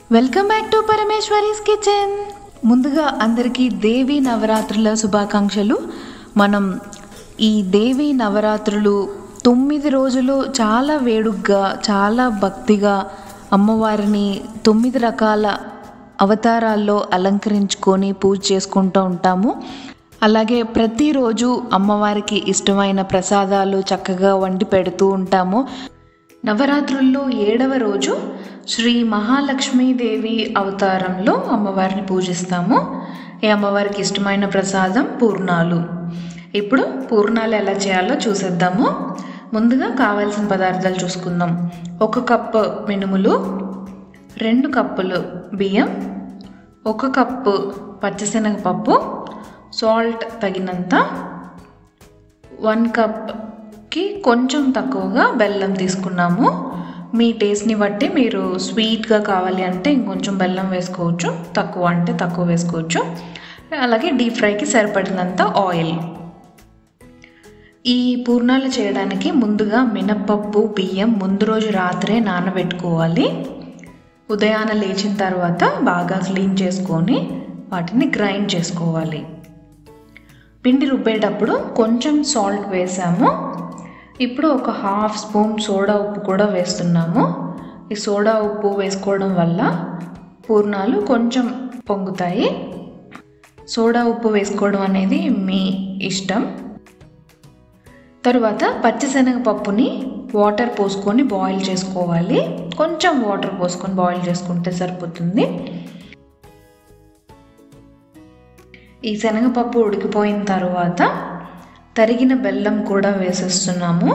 welcome back to Parameshwari's kitchen ముందుగా అందరికీ దేవి నవరాత్రుల శుభాకాంక్షలు మనం ఈ దేవి నవరాత్రులు తొమ్మిది రోజులు చాలా వేడుగ్గా చాలా భక్తిగా అమ్మవారిని తొమ్మిది రకాల అవతారాల్లో అలంకరించుకొని పూజ చేసుకుంటూ ఉంటాము అలాగే ప్రతిరోజు అమ్మవారికి ఇష్టమైన ప్రసాదాలు చక్కగా వండి పెడుతూ ఉంటాము నవరాత్రుల్లో ఏడవ రోజు శ్రీ మహాలక్ష్మీదేవి అవతారంలో అమ్మవారిని పూజిస్తాము ఈ అమ్మవారికి ఇష్టమైన ప్రసాదం పూర్ణాలు ఇప్పుడు పూర్ణాలు ఎలా చేయాలో చూసేద్దాము ముందుగా కావాల్సిన పదార్థాలు చూసుకుందాం ఒక కప్పు మినుములు రెండు కప్పులు బియ్యం ఒక కప్పు పచ్చిశనగపప్పు సాల్ట్ తగినంత వన్ కప్కి కొంచెం తక్కువగా బెల్లం తీసుకున్నాము మీ టేస్ట్ని బట్టి మీరు స్వీట్గా కావాలి అంటే ఇంకొంచెం బెల్లం వేసుకోవచ్చు తక్కువ అంటే తక్కువ వేసుకోవచ్చు అలాగే డీప్ ఫ్రైకి సరిపడినంత ఆయిల్ ఈ పూర్ణాలు చేయడానికి ముందుగా మినప్పప్పు బియ్యం ముందు రోజు రాత్రే నానబెట్టుకోవాలి ఉదయాన లేచిన తర్వాత బాగా క్లీన్ చేసుకొని వాటిని గ్రైండ్ చేసుకోవాలి పిండి రుబ్బేటప్పుడు కొంచెం సాల్ట్ వేసాము ఇప్పుడు ఒక హాఫ్ స్పూన్ సోడా ఉప్పు కూడా వేస్తున్నాము ఈ సోడా ఉప్పు వేసుకోవడం వల్ల పూర్ణాలు కొంచెం పొంగుతాయి సోడా ఉప్పు వేసుకోవడం అనేది మీ ఇష్టం తరువాత పచ్చిశనగపప్పుని వాటర్ పోసుకొని బాయిల్ చేసుకోవాలి కొంచెం వాటర్ పోసుకొని బాయిల్ చేసుకుంటే సరిపోతుంది ఈ శనగపప్పు ఉడికిపోయిన తర్వాత తరిగిన బెల్లం కూడా వేసేస్తున్నాము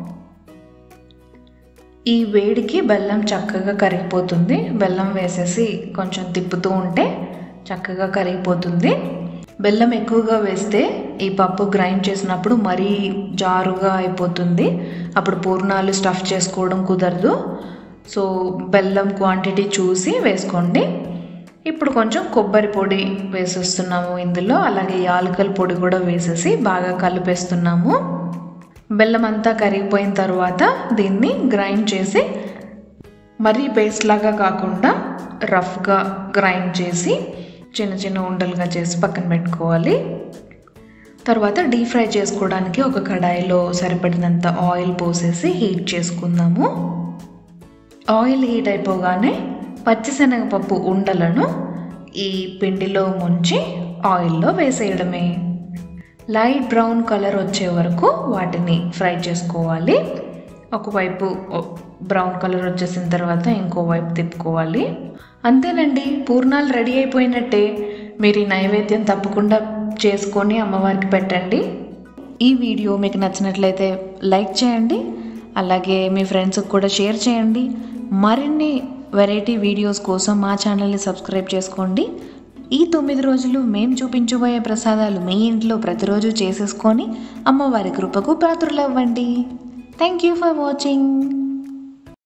ఈ వేడికి బెల్లం చక్కగా కరిగిపోతుంది బెల్లం వేసేసి కొంచెం తిప్పుతూ ఉంటే చక్కగా కరిగిపోతుంది బెల్లం ఎక్కువగా వేస్తే ఈ పప్పు గ్రైండ్ చేసినప్పుడు మరీ జారుగా అయిపోతుంది అప్పుడు పూర్ణాలు స్టఫ్ చేసుకోవడం కుదరదు సో బెల్లం క్వాంటిటీ చూసి వేసుకోండి ఇప్పుడు కొంచెం కొబ్బరి పొడి వేసేస్తున్నాము ఇందులో అలాగే యాలకల పొడి కూడా వేసేసి బాగా కలిపేస్తున్నాము బెల్లం అంతా కరిగిపోయిన తర్వాత దీన్ని గ్రైండ్ చేసి మరీ పేస్ట్ లాగా కాకుండా రఫ్గా గ్రైండ్ చేసి చిన్న చిన్న ఉండలుగా చేసి పక్కన పెట్టుకోవాలి తర్వాత డీప్ ఫ్రై చేసుకోవడానికి ఒక కడాయిలో సరిపడినంత ఆయిల్ పోసేసి హీట్ చేసుకుందాము ఆయిల్ హీట్ అయిపోగానే పచ్చిశనగపప్పు ఉండలను ఈ పిండిలో ముంచి ఆయిల్లో వేసేయడమే లైట్ బ్రౌన్ కలర్ వచ్చే వరకు వాటిని ఫ్రై చేసుకోవాలి ఒకవైపు బ్రౌన్ కలర్ వచ్చేసిన తర్వాత ఇంకో వైపు తిప్పుకోవాలి అంతేనండి పూర్ణాలు రెడీ అయిపోయినట్టే మీరు ఈ నైవేద్యం తప్పకుండా చేసుకొని అమ్మవారికి పెట్టండి ఈ వీడియో మీకు నచ్చినట్లయితే లైక్ చేయండి అలాగే మీ ఫ్రెండ్స్కి కూడా షేర్ చేయండి మరిన్ని వెరైటీ వీడియోస్ కోసం మా ఛానల్ని సబ్స్క్రైబ్ చేసుకోండి ఈ తొమ్మిది రోజులు మేము చూపించబోయే ప్రసాదాలు మీ ఇంట్లో ప్రతిరోజు చేసేసుకొని అమ్మవారి కృపకు పాత్రులవ్వండి థ్యాంక్ యూ ఫర్ వాచింగ్